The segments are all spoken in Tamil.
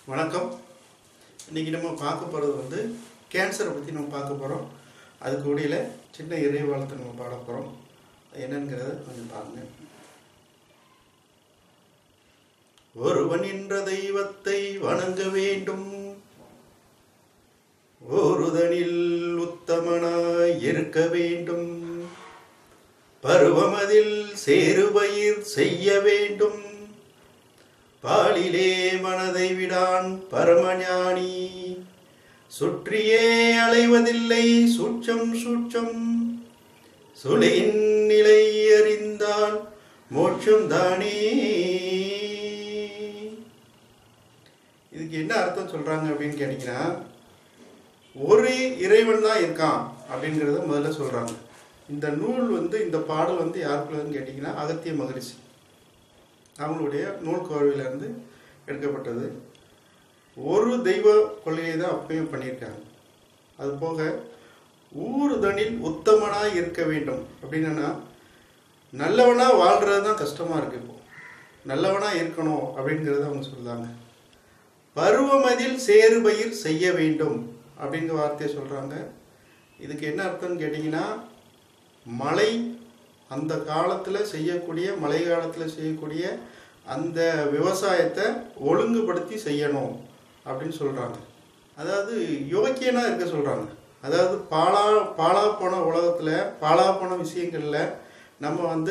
வணக்கம் இன்றைக்கி நம்ம பார்க்க போகிறது வந்து கேன்சரை பற்றி நம்ம பார்க்க போகிறோம் அதுக்கு இடையில சின்ன இறைவாளத்தை நம்ம பாட போகிறோம் என்னங்கிறத கொஞ்சம் பாருங்க ஒருவன் என்ற தெய்வத்தை வணங்க வேண்டும் ஒருதனில் உத்தமனாய் இருக்க வேண்டும் பருவமதில் சேருபயிர் செய்ய வேண்டும் பாலிலே மனதை விடான் பரமஞானி சுற்றியே அலைவதில்லை சூட்சம் சூட்சம் சுளையின் நிலை அறிந்தால் மோட்சம் தானே இதுக்கு என்ன அர்த்தம் சொல்றாங்க அப்படின்னு கேட்டீங்கன்னா ஒரு இறைவன் தான் இருக்கான் அப்படிங்கிறத முதல்ல சொல்றாங்க இந்த நூல் வந்து இந்த பாடல் வந்து யாருக்குள்ளதுன்னு கேட்டிங்கன்னா அகத்திய மகரிஷி அவங்களுடைய நூல் கோவிலிருந்து எடுக்கப்பட்டது ஒரு தெய்வ கொள்கையை தான் அப்பயும் பண்ணியிருக்காங்க அது போக ஊறுதனில் உத்தமனாக இருக்க வேண்டும் அப்படின்னா நல்லவனாக வாழ்கிறது தான் கஷ்டமாக இருக்குது இப்போ நல்லவனாக இருக்கணும் அப்படிங்கிறத அவங்க சொல்கிறாங்க பருவமதில் சேறுபயிர் செய்ய வேண்டும் அப்படிங்கிற வார்த்தையை சொல்கிறாங்க இதுக்கு என்ன அர்த்தம்னு கேட்டிங்கன்னா மழை அந்த காலத்தில் செய்யக்கூடிய மழை காலத்தில் செய்யக்கூடிய அந்த விவசாயத்தை ஒழுங்குபடுத்தி செய்யணும் அப்படின்னு சொல்கிறாங்க அதாவது யோக்கியனாக இருக்க சொல்கிறாங்க அதாவது பாலா பாலா போன உலகத்தில் பாலா போன விஷயங்களில் நம்ம வந்து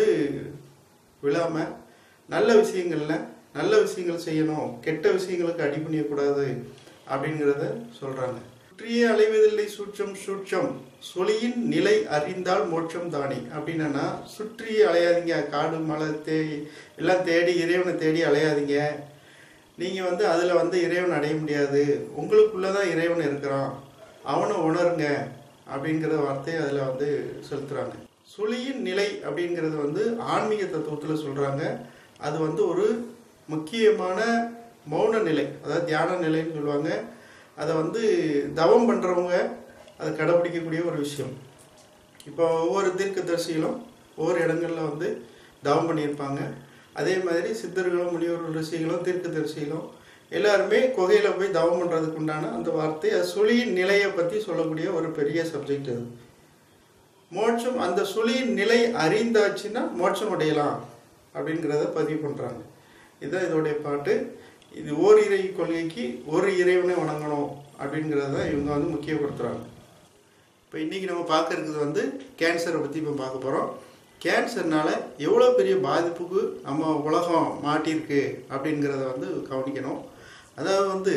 விழாமல் நல்ல விஷயங்களில் நல்ல விஷயங்கள் செய்யணும் கெட்ட விஷயங்களுக்கு அடி பண்ணியக்கூடாது அப்படிங்கிறத சொல்கிறாங்க சுற்றியே அலைவதில்லை சூட்சம் சூட்சம் சொலியின் நிலை அறிந்தால் மோட்சம் தானே அப்படின்னா சுற்றி அலையாதீங்க காடு மலை தே எல்லாம் தேடி இறைவனை தேடி அலையாதீங்க நீங்கள் வந்து அதில் வந்து இறைவன் அடைய முடியாது உங்களுக்குள்ளே தான் இறைவன் இருக்கிறான் அவனை உணருங்க அப்படிங்கிற வார்த்தையை அதில் வந்து செலுத்துகிறாங்க சுழியின் நிலை அப்படிங்கிறது வந்து ஆன்மீக தத்துவத்தில் சொல்கிறாங்க அது வந்து ஒரு முக்கியமான மௌன நிலை அதாவது தியான நிலைன்னு சொல்லுவாங்க அதை வந்து தவம் பண்ணுறவங்க அதை கடைப்பிடிக்கக்கூடிய ஒரு விஷயம் இப்போ ஒவ்வொரு தீர்க்கதரிசிகளும் ஒவ்வொரு இடங்களில் வந்து தவம் பண்ணியிருப்பாங்க அதே மாதிரி சித்தர்களும் முனிவர்கள் ரிஷிகளும் தீர்க்கதரிசிகளும் எல்லாருமே குகையில் போய் தவம் பண்ணுறதுக்கு உண்டான அந்த வார்த்தை அது சுழியின் நிலையை பற்றி சொல்லக்கூடிய ஒரு பெரிய சப்ஜெக்ட் அது மோட்சம் அந்த சுழியின் நிலை அறிந்தாச்சுன்னா மோட்சம் அடையலாம் அப்படிங்கிறத பதிவு பண்ணுறாங்க இதுதான் இதோடைய பாட்டு இது ஓர் இறை கொள்கைக்கு ஒரு இறைவனை வணங்கணும் அப்படிங்கிறத தான் இவங்க வந்து முக்கியப்படுத்துகிறாங்க இப்போ இன்றைக்கி நம்ம பார்க்க இருக்கிறது வந்து கேன்சரை பற்றி இப்போ பார்க்க போகிறோம் கேன்சர்னால எவ்வளோ பெரிய பாதிப்புக்கு நம்ம உலகம் மாட்டியிருக்கு அப்படிங்கிறத வந்து கவனிக்கணும் அதாவது வந்து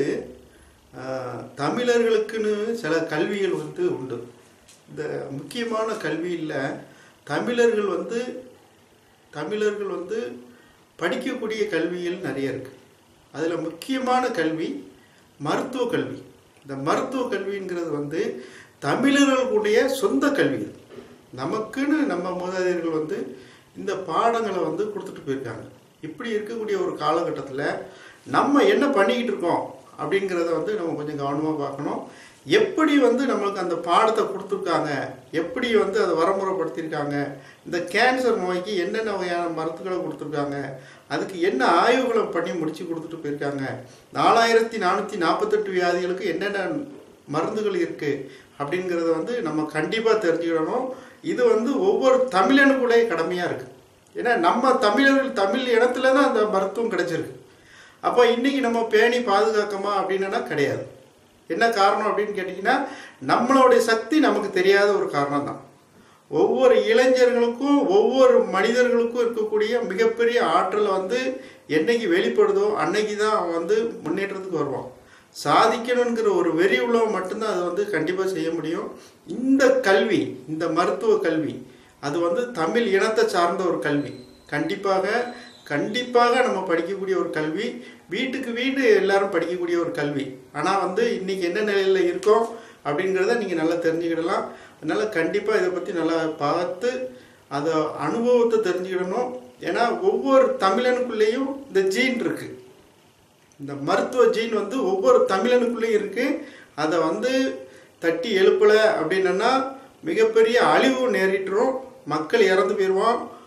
ஆஹ், தமிழர்களுக்குன்னு சில கல்விகள் வந்து உண்டு இந்த முக்கியமான கல்வியில் தமிழர்கள் வந்து தமிழர்கள் வந்து படிக்கக்கூடிய கல்விகள் நிறைய இருக்குது அதில் முக்கியமான கல்வி மருத்துவ கல்வி இந்த மருத்துவ கல்விங்கிறது வந்து தமிழர்களுடைய சொந்த கல்வி இது. நமக்குன்னு நம்ம மூதாதையர்கள் வந்து இந்த பாடங்களை வந்து கொடுத்துட்டு போயிருக்காங்க இப்படி இருக்கக்கூடிய ஒரு காலகட்டத்தில் நம்ம என்ன பண்ணிக்கிட்டு இருக்கோம் அப்படிங்கிறத வந்து நம்ம கொஞ்சம் கவனமாக பார்க்கணும் எப்படி வந்து நம்மளுக்கு அந்த பாடத்தை கொடுத்துருக்காங்க எப்படி வந்து அதை வரமுறைப்படுத்தியிருக்காங்க இந்த கேன்சர் நோய்க்கு என்னென்ன வகையான மருந்துகளை கொடுத்துருக்காங்க அதுக்கு என்ன ஆய்வுகளை பண்ணி முடிச்சு கொடுத்துட்டு போயிருக்காங்க நாலாயிரத்தி நானூற்றி நாற்பத்தெட்டு வியாதிகளுக்கு என்னென்ன மருந்துகள் இருக்குது அப்படிங்கிறத வந்து நம்ம கண்டிப்பாக தெரிஞ்சுக்கிடணும் இது வந்து ஒவ்வொரு தமிழனுக்குள்ளே கடமையாக இருக்குது ஏன்னா நம்ம தமிழர்கள் தமிழ் இடத்துல தான் அந்த மருத்துவம் கிடைச்சிருக்கு அப்போ இன்றைக்கி நம்ம பேணி பாதுகாக்கமா அப்படின்னா கிடையாது என்ன காரணம் அப்படின்னு கேட்டிங்கன்னா நம்மளுடைய சக்தி நமக்கு தெரியாத ஒரு காரணம் தான் ஒவ்வொரு இளைஞர்களுக்கும் ஒவ்வொரு மனிதர்களுக்கும் இருக்கக்கூடிய மிகப்பெரிய ஆற்றல் வந்து என்னைக்கு வெளிப்படுதோ அன்னைக்கு தான் அவன் வந்து முன்னேற்றத்துக்கு வருவான் சாதிக்கணுங்கிற ஒரு வெறி உள்ளவன் மட்டும்தான் அதை வந்து கண்டிப்பாக செய்ய முடியும் இந்த கல்வி இந்த மருத்துவ கல்வி அது வந்து தமிழ் இனத்தை சார்ந்த ஒரு கல்வி கண்டிப்பாக கண்டிப்பாக நம்ம படிக்கக்கூடிய ஒரு கல்வி வீட்டுக்கு வீடு எல்லாரும் படிக்கக்கூடிய ஒரு கல்வி ஆனால் வந்து இன்னைக்கு என்ன நிலையில் இருக்கோம் அப்படிங்கிறத நீங்கள் நல்லா தெரிஞ்சுக்கிடலாம் அதனால் கண்டிப்பாக இதை பற்றி நல்லா பார்த்து அதை அனுபவத்தை தெரிஞ்சுக்கிடணும் ஏன்னா ஒவ்வொரு தமிழனுக்குள்ளேயும் இந்த ஜீன் இருக்குது இந்த மருத்துவ ஜீன் வந்து ஒவ்வொரு தமிழனுக்குள்ளேயும் இருக்குது அதை வந்து தட்டி எழுப்பலை அப்படின்னா மிகப்பெரிய அழிவு நேரிட்டுரும் மக்கள் இறந்து போயிடுவோம்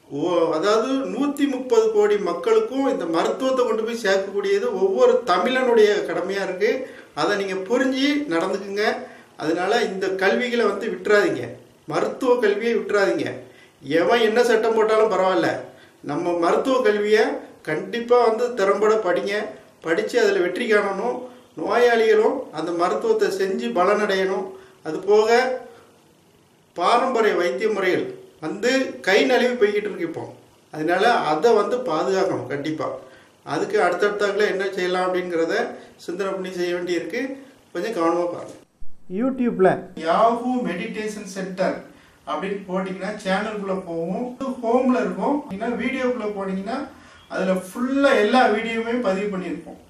ஓ அதாவது நூற்றி முப்பது கோடி மக்களுக்கும் இந்த மருத்துவத்தை கொண்டு போய் சேர்க்கக்கூடியது ஒவ்வொரு தமிழனுடைய கடமையாக இருக்குது அதை நீங்கள் புரிஞ்சு நடந்துக்குங்க அதனால இந்த கல்விகளை வந்து விட்டுறாதீங்க மருத்துவ கல்வியை விட்டுறாதீங்க எவன் என்ன சட்டம் போட்டாலும் பரவாயில்ல நம்ம மருத்துவ கல்வியை கண்டிப்பாக வந்து திறம்பட படிங்க படித்து அதில் வெற்றி காணணும் நோயாளிகளும் அந்த மருத்துவத்தை செஞ்சு பலனடையணும் அது போக பாரம்பரிய வைத்திய முறைகள் வந்து கை நழுவி போய்கிட்டு இருக்கு இப்போ அதனால அதை வந்து பாதுகாக்கணும் கண்டிப்பாக அதுக்கு அடுத்தடுத்தாக்கில் என்ன செய்யலாம் அப்படிங்கிறத சிந்தனை பண்ணி செய்ய வேண்டியிருக்கு கொஞ்சம் கவனமாக பாருங்கள் யூடியூப்பில் யாஹூ மெடிடேஷன் சென்டர் அப்படின்னு போட்டிங்கன்னா சேனலுக்குள்ளே போகும் ஹோமில் இருக்கும் இல்லைன்னா வீடியோக்குள்ளே போனீங்கன்னா அதில் ஃபுல்லாக எல்லா வீடியோவுமே பதிவு பண்ணியிருப்போம்